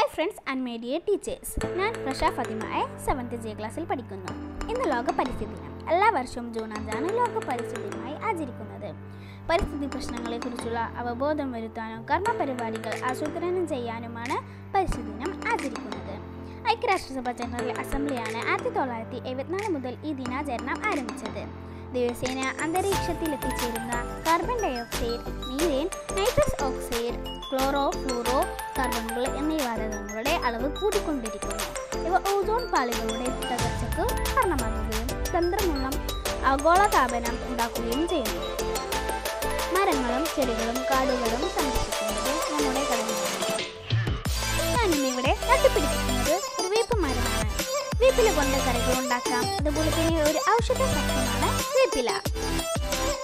hi friends and media teachers ഞാൻ പ്രഷ ഫതിമായ seventh J ക്ലാസ്സിൽ പഠിക്കുന്നു ഇന്ന് ലോക പരിസ്ഥിതി ദിനം എല്ലാ വർഷവും ജൂൺ അഞ്ചാണ് ലോക പരിസ്ഥിതി ദിനമായി ആചരിക്കുന്നത് പരിസ്ഥിതി പ്രശ്നങ്ങളെക്കുറിച്ചുള്ള അവബോധം വരുത്താനും കർമ്മ പരിപാടികൾ ആസൂത്രണം ചെയ്യാനുമാണ് പരിസ്ഥിതി ദിനം ആചരിക്കുന്നത് ഐക്യരാഷ്ട്രസഭ ജനറൽ അസംബ്ലിയാണ് ആയിരത്തി തൊള്ളായിരത്തി എഴുപത്തിനാല് മുതൽ ഈ ദിനാചരണം ആരംഭിച്ചത് ദിവസേന അന്തരീക്ഷത്തിൽ എത്തിച്ചേരുന്ന carbon dioxide methane nitrous oxide chloro fluoro കാർബണുകൾ എന്നീ വാതകങ്ങളുടെ അളവ് കൂടിക്കൊണ്ടിരിക്കുന്നു ഇവ ഓസോൺ പാളികളുടെ തകർച്ചയ്ക്ക് കാരണമാകുകയും തന്ത്രമൂലം ആഗോളതാപനം ഉണ്ടാക്കുകയും ചെയ്യുന്നു മരങ്ങളും ചെടികളും കാടുകളും സംരക്ഷിക്കുന്നത് നമ്മുടെ കടമയാണ് ഞാനിന്നിവിടെ നട്ടുപിടിപ്പിക്കുന്നത് ഒരു വേപ്പ് മരമാണ് വേപ്പില കൊണ്ട് കറികൾ ഉണ്ടാക്കാം അതുപോലെ തന്നെ ഒരു ഔഷധ സസ്യമാണ് വേപ്പില